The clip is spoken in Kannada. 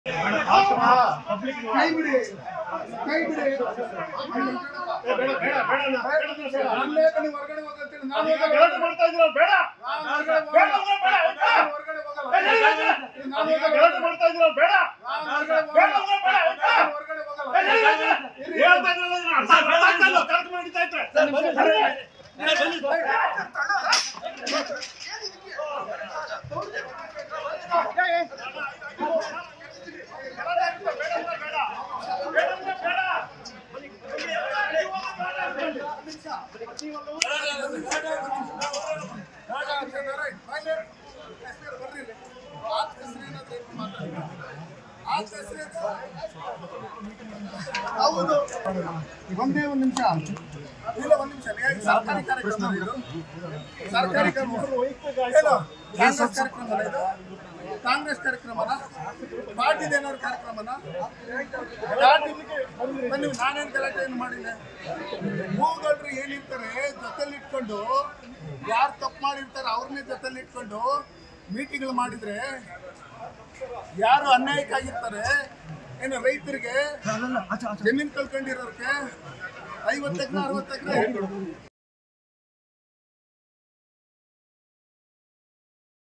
ಕೈ ಬಿಡಿ ಕೈ ಬಿಡಿ ನನ್ನೇ ನೀವು ಹೊರಗಡೆ ಹೋಗಂತೇಳಿ ನಾನು ಗಲಾಟೆ ಮಾಡ್ತಾ ಇದ್ದೀರ ಬೇಡ ನಾನು ಹೊರಗಡೆ ಬೇಡ ಹೋಗಲ್ಲ. ಅಂದ್ರೆ ಬೇಡ ನಾನು ಹೊರಗಡೆ ಹೋಗಲ್ಲ. ನಾನು ಈಗ ಹೊರಗಡೆ ಗಲಾಟೆ ಮಾಡ್ತಾ ಇದ್ದೀರ ಬೇಡ ನಾನು ಹೊರಗಡೆ ಬೇಡ ಹೋಗಲ್ಲ. ಅಂದ್ರೆ ಬೇಡ ನಾನು ಹೊರಗಡೆ ಹೋಗಲ್ಲ. ಹೇಳ್ತಾ ಇದ್ರಲ್ಲ ಇದನ್ನ ಅರ್ಥ ಅರ್ಥ ಆಗ್ತಾ ಇಲ್ಲ. ಕಾರ್ಯಕ್ರಮ ನಡೀತಾ ಐತೆ. ಗಲಾಟೆ ಆಗುತ್ತೆ. ಬೇಡ ಅಂದ್ರೆ ಬೇಡ. ಬೇಡ ಅಂದ್ರೆ ಬೇಡ. ಹೌದು ಒಂದೇ ಒಂದು ನಿಮಿಷ ಇಲ್ಲ ಒಂದು ನಿಮಿಷ ಹೇಗೆ ಸರ್ಕಾರಿ ಕಾರ್ಯಕ್ರಮ ಇದು ಸರ್ಕಾರಿ ಕಾರ್ಯಕ್ರಮ ಏನು ಕಾಂಗ್ರೆಸ್ ಕಾರ್ಯಕ್ರಮನ ಇದು ಕಾಂಗ್ರೆಸ್ ಕಾರ್ಯಕ್ರಮನ ಪಾರ್ಟಿದ ಏನಾದ್ರು ಕಾರ್ಯಕ್ರಮನ ಪಾರ್ಟಿ ಬನ್ನಿ ನಾನೇನು ಗಲಾಟೆ ಏನು ಮಾಡಿಲ್ಲ ಹೂಗಳ್ರು ಏನಿರ್ತಾರೆ ಜೊತೆಲಿ ಇಟ್ಕೊಂಡು ಯಾರು ತಪ್ಪು ಮಾಡಿರ್ತಾರೆ ಅವ್ರನ್ನೇ ಜೊತೆಲಿ ಇಟ್ಕೊಂಡು ಮೀಟಿಂಗ್ಗಳು ಮಾಡಿದ್ರೆ ಯಾರು ಅನ್ಯಾಯಕ್ಕಾಗಿರ್ತಾರೆ ಏನು ರೈತರಿಗೆ ಜಮೀನು ಕಳ್ಕೊಂಡಿರೋರ್ಗೆ ಐವತ್ತು ಎಕರೆ ಅರವತ್ತು ಎಕರೆ